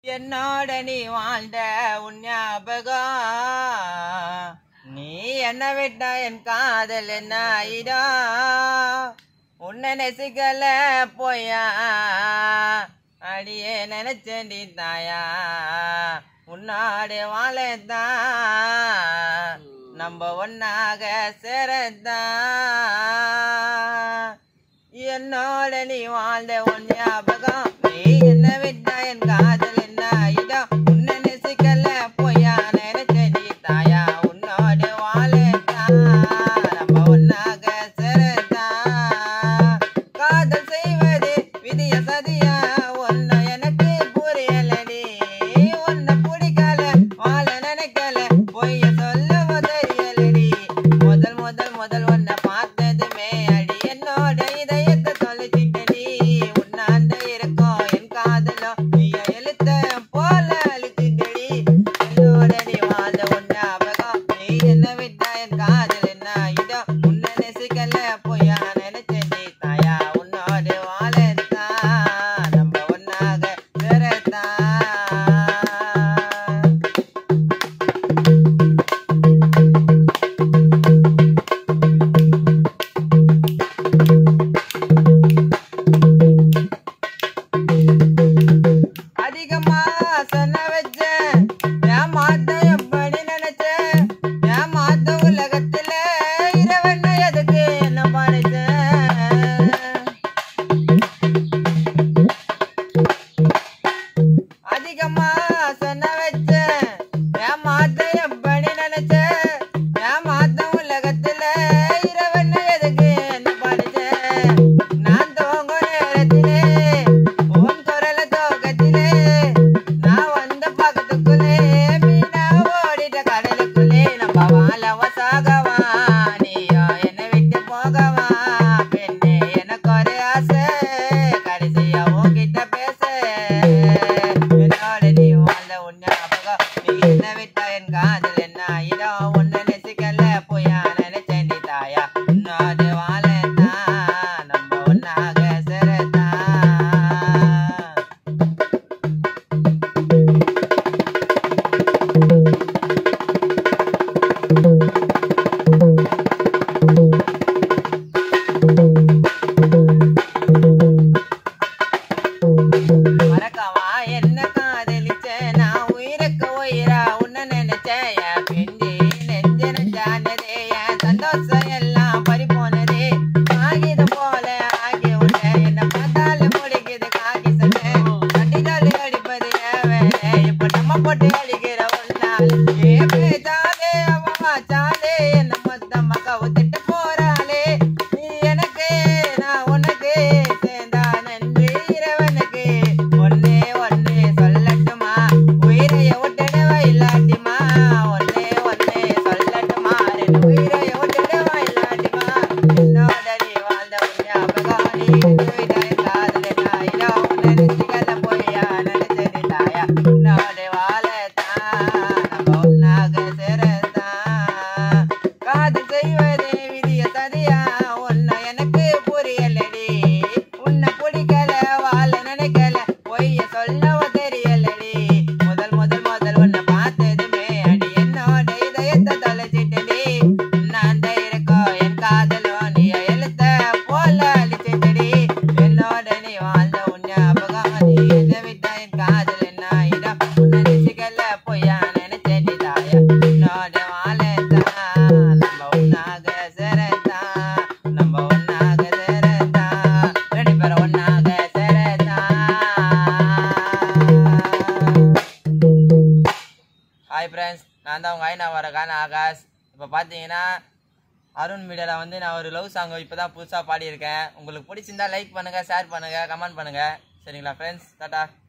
என்னோட நீ வாழ்ந்த உன் ஞாபகம் நீ என்ன விட்ட என் காதல் என்ன ஆயிடும் உன்னை நெசிக்கல போயா அடியே நினைச்சேண்டி தாயா உன்னாடு வாழத்தான் நம்ம ஒன்னாக சேரத்தான் என்னோட நீ வாழ்ந்த உன் ஞாபகம் நீ என்ன விட்ட என் காதல் என்ன ஆயிடும் உன்னை நெசிக்கல போயா நினைச்சடி தாயா உன்னோட வாழத்தான் நம்ம ஒன்னாக சேரத்தான் காதல் செய்வது விதிய சதியா ஒன்னு எனக்கு புரியலடி உன்னை பிடிக்கல வாழ நினைக்கல பொய்ய சொல்லுவ தெரியலடி முதல் முதல் முதல் உன்னை பார்த்ததுமே அடி என்னோட இதயத்தை தொலைச்சிட்டடி உன்னாண்ட இருக்கும் என் காதலோ நீ எழுத்த போல அழுத்திட்டடி என்னோட நீ வாழ்ந்த உன் ஞாபகம் நீ என்ன விட்டா என் காதல் என்ன இதோ உன்னை நெசிக்கல பொய்யா நினைச்சடி தாயா உன்னோட வாழத்தான் நம்ம ஒன்னாக சேரத்தான் அதிகமா சொன்ன வச்சேன் என் மாத்த எப்படி நினைச்சேன் என் மாத்த உலகத்துல இரவென்ன எதுக்கு என்ன படைச்சேன் அதிகமா சொன்ன வச்சேன் என் மாத்த எப்படி நினைச்சேன் என் மாத்த உலகத்துல இரவென்ன எதுக்கு என்ன படைச்சேன் நான் தூங்க நேரத்திலே உன் குரல தோக்கத்திலே நான் வந்த பக்கத்துக்குள்ளே மீனா ஓடிட்ட கடலுக்குள்ளே நம்ம வாழவ சாகவா நீயோ என்னை விட்டு போகவா பெண்ணே எனக்கு ஒரு ஆசை கடைசியா உன்கிட்ட பேச என்னோட நீ வாழ்ந்த உன் ஞாபகம் நீ என்ன விட்டா என் காதல் என்ன ஆயிடும் உன்னை நெசிக்கல போயா நினைச்சேன் தாயா உன்னோட வாழத்தான் நம்ம ஒன்னாக சேரத்தான் மறக்கவா என்ன காதலிச்ச நான் உயிருக்கு உயிரா உன்னை நினைச்சேன் என் பிஞ்சி நெஞ்சு நெஞ்சானதே என் சந்தோஷம் எல்லாம் பறி போனதே ஆகிது போல ஆகி உன்ன என்ன பார்த்தாலும் முடிக்குது காக்கி சட்டை கட்டிக்காலு அடிப்பது என் வேலை இப்ப நம்ம போட்டு அடிக்கிற ஒன்னால் ஏ பேச்சாலே அவன் வாச்சாலே என்ன மொத்தமா கவுத்துட்டு போறாளே நீ எனக்கு நான் உனக்கு சேர்ந்தா நன்றி இறைவனுக்கு ஒன்னே ஒன்னே சொல்லட்டுமா உயிரைய விட்டுடவா இல்லாட்டிமா ஒன்னே ஒன்னே சொல்லட்டுமா ரெண்டு உயிரைய விட்டுடவா இல்லாட்டிமா என்னோட நீ வாழ்ந்த உன் ஞாபகம் நீ விட்டாய் காதல நாயிலோ உன்னை நெஞ்சுகள்ல போயா நினைச்சது தாயா உன்னோட வாழத்தான் நம்ம ஒன்னாக சேரத்தான் காதல் செய்வதே விதிய சதியா உன்னை எனக்கு புரியலடி உன்னை பிடிக்கல வாழ நினைக்கல பொய்ய சொல்லவ தெரியலடி முதல் முதல் முதல் உன்னை பார்த்ததுமே அடி என்னோட இதயத்தை தொலைச்சிட்டடி நான் இருக்கோ என் காதலோ நீ எழுத்த போல அழிச்சிட்டடி என்னோட நீ வாழ்ந்த உன் ஞாபகம் நீ என்னை விட்ட என் காதல் என்ன ஆயிடும் உன்னை நெசிக்கல பொய்யா நினைச்சேடி தாயா உன்னோட வாழத்தான் நம்ம ஒன்னாக சேரத்தான் நம்ம ஒன்னாக சேரத்தான் ரெண்டு பேரும் ஒன்னாக சேரத்தான் ஹாய் ஃப்ரெண்ட்ஸ் நான் தான் உங்கள் ஐநா வர கான ஆகாஷ் இப்போ பார்த்தீங்கன்னா அருண் மீடியாவில் வந்து நான் ஒரு லவ் சாங் இப்போ தான் புதுசாக பாடியிருக்கேன் உங்களுக்கு பிடிச்சிருந்தா லைக் பண்ணுங்கள் ஷேர் பண்ணுங்கள் கமெண்ட் பண்ணுங்கள் சரிங்களா ஃப்ரெண்ட்ஸ் டாட்டா